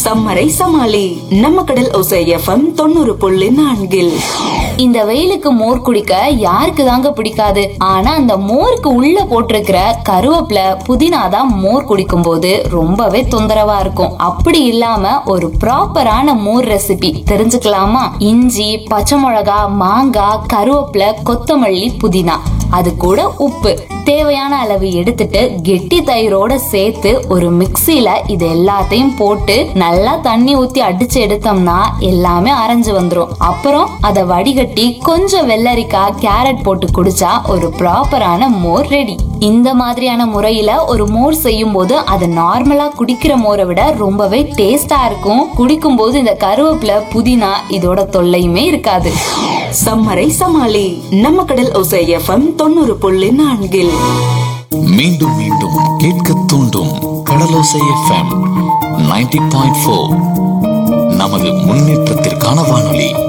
சம்மரை சமாளி நம்ம கடல் ஒசை எஃப்எம் தொண்ணூறு புள்ளி நான்கில் இந்த வெயிலுக்கு மோர் குடிக்க யாருக்கு தாங்க பிடிக்காது ஆனா அந்த மோருக்கு உள்ள போட்டிருக்கிற கருவேப்பில புதினா தான் மோர் குடிக்கும் போது ரொம்பவே தொந்தரவா இருக்கும் அப்படி இல்லாம ஒரு ப்ராப்பரான மோர் ரெசிபி தெரிஞ்சுக்கலாமா இஞ்சி பச்சை மிளகா மாங்காய் கருவேப்பில கொத்தமல்லி புதினா அது கூட உப்பு தேவையான அளவு எடுத்துட்டு கெட்டி தயிரோட சேர்த்து ஒரு மிக்ஸில இது எல்லாத்தையும் போட்டு நல்லா தண்ணி ஊத்தி அடிச்சு எடுத்தோம்னா எல்லாமே அரைஞ்சு வந்துரும் அப்புறம் அதை வடிகட்டி கொஞ்சம் வெள்ளரிக்காய் கேரட் போட்டு குடிச்சா ஒரு ப்ராப்பரான மோர் ரெடி இந்த மாதிரியான முறையில ஒரு மோர் செய்யும் போது அது நார்மலா குடிக்கிற மோரை விட ரொம்பவே டேஸ்டா இருக்கும் குடிக்கும் போது இந்த கருவேப்பில புதினா இதோட தொல்லையுமே இருக்காது சம்மரை சமாளி நம்ம கடல் ஒசை எஃப்எம் தொண்ணூறு புள்ளி நான்கில் மீண்டும் மீண்டும் கேட்க தூண்டும் Kadalosai FM ninety point four நமது முன்னேற்றத்திற்கான வானொலி